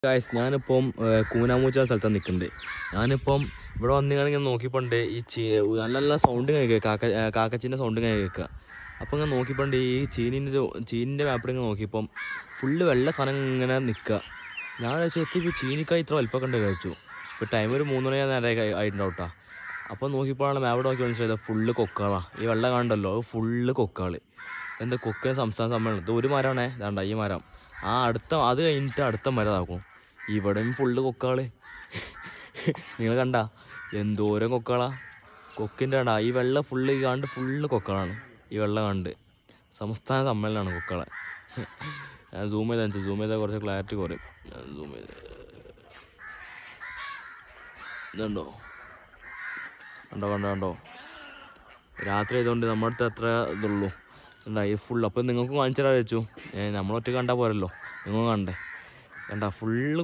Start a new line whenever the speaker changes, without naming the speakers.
guys ഞാനിപ്പം ഏഹ്, കൂനാമൂച്ച സ്ഥലത്താണ് നിൽക്കുന്നത് ഞാനിപ്പം ഇവിടെ വന്നിങ്ങനെ ഇങ്ങനെ നോക്കിപ്പോണ്ട് ഈ ചീ നല്ല നല്ല സൗണ്ട് ഇങ്ങനെ കേൾക്കുക കാക്ക ഏഹ്, കാക്കച്ചിൻ്റെ സൗണ്ട് ഇങ്ങനെ കേൾക്കുക അപ്പം ഇങ്ങനെ നോക്കിപ്പോണ്ട് ഈ ചീനിൻ്റെ ചീനിൻ്റെ മാപ്പിൽ ഇങ്ങനെ നോക്കിയപ്പം ഫുള്ള് വെള്ള സാധനം ഇങ്ങനെ നിൽക്കുക ഞാൻ വിചാരിച്ചു എത്തിപ്പോൾ ചീനിക്കായി ഇത്ര വലിപ്പമൊക്കെ ഉണ്ട് കഴിച്ചു ഇപ്പോൾ ടൈം ഒരു മൂന്ന് മണി നേരം ആയിട്ടുണ്ടാവും കേട്ടോ അപ്പോൾ നോക്കിയപ്പോഴാണ് മാപ്പ് നോക്കി മനസ്സിലായത് ഫുള്ള് കൊക്കാളാ ഈ വെള്ളം കാണണ്ടല്ലോ അത് ഫുള്ള് കൊക്കാള് എന്താ കൊക്കിന് സംസ്ഥാന സമ്മേളനം ഇത് ഒരു മരമാണേ വേണ്ട ഈ മരം ആ അടുത്ത അത് കഴിഞ്ഞിട്ട് അടുത്ത മരം ആക്കും ഇവിടെയും ഫുള്ള് കൊക്കാള് നിങ്ങൾ കണ്ട എന്തോരം കൊക്കാളാ കൊക്കിൻ്റെ കണ്ട ഈ വെള്ളം ഫുള്ള് ഈ കാണ്ട് ഫുള്ള് കൊക്കളാണ് ഈ വെള്ളം കണ്ട് സംസ്ഥാന സമ്മേളനമാണ് കൊക്കളെ ഞാൻ സൂം ചെയ്താൽ സൂം ചെയ്താൽ കുറച്ച് ക്ലാരിറ്റി കുറയും ഞാൻ സൂം ചെയ്ത് ഇതുണ്ടോ കണ്ടോ കണ്ടോ കണ്ടോ രാത്രി ആയതുകൊണ്ട് നമ്മുടെ അടുത്ത് അത്ര ഇതുള്ളൂ എന്താ ഈ ഫുൾ അപ്പം നിങ്ങൾക്കും കാണിച്ചു തരാൻ വെച്ചു നമ്മളൊറ്റ കണ്ടാൽ പോരല്ലോ നിങ്ങൾ കണ്ടേ കണ്ട ഫുള്ള്